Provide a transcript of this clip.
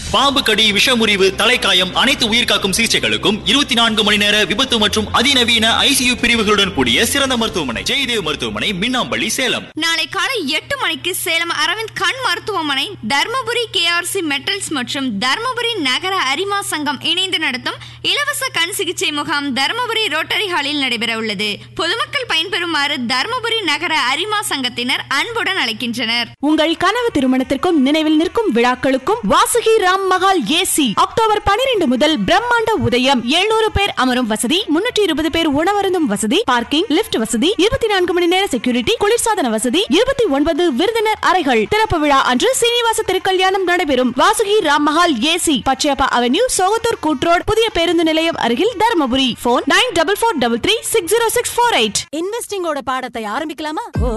பாம்பு கடி விஷமுறிவு தலைக்காயம் அனைத்து உயிர்காக்கும் சிகிச்சைகளுக்கும் இருபத்தி நான்கு மணி நேர விபத்து மற்றும் அதிநவீன ஐசியு பிரிவுகளுடன் கூடிய சிறந்த மருத்துவமனை ஜெயதேவ் மருத்துவமனை மின்னாம்பள்ளி சேலம் நாளை காலை எட்டு மணிக்கு சேலம் அரவிந்த் கண் மருத்துவமனை தர்மபுரி கேஆர்சி மெட்டல்ஸ் மற்றும் தர்மபுரி நகர அரிமா சங்கம் இணைந்து நடத்தும் இலவச கண் சிகிச்சை முகாம் தர்மபுரி ரோட்டரி ஹாலில் நடைபெற உள்ளது பொதுமக்கள் பயன்பெறுமாறு தர்மபுரி நகர அரிமா சங்கத்தினர் அன்புடன் அழைக்கின்றனர் உங்கள் கனவு திருமணத்திற்கும் நினைவில் நிற்கும் விழாக்களுக்கும் வாசுகி ராம் மகால் ஏசி அக்டோபர் பனிரெண்டு முதல் பிரம்மாண்ட உதயம் 700 பேர் அமரும் வசதி முன்னூற்றி இருபது பேர் உணவருந்தும் வசதி பார்க்கிங் லிப்ட் வசதி இருபத்தி நான்கு மணி நேர செக்யூரிட்டி குளிர்சாதன வசதி இருபத்தி ஒன்பது விருந்தினர் அறைகள் திறப்பு விழா அன்று சீனிவாச திருக்கல்யாணம் நடைபெறும் வாசுகி ராம் மஹால் ஏசி பச்சையப்பா அவென்யூ சோகத்தூர் கூட்ரோட் புதிய பேருந்து நிலையம் அருகில் Dharmapuri phone nine double four double three six zero six four eight இன்வெஸ்டிங்கோட பாடத்தை ஆரம்பிக்கலாமா ஓ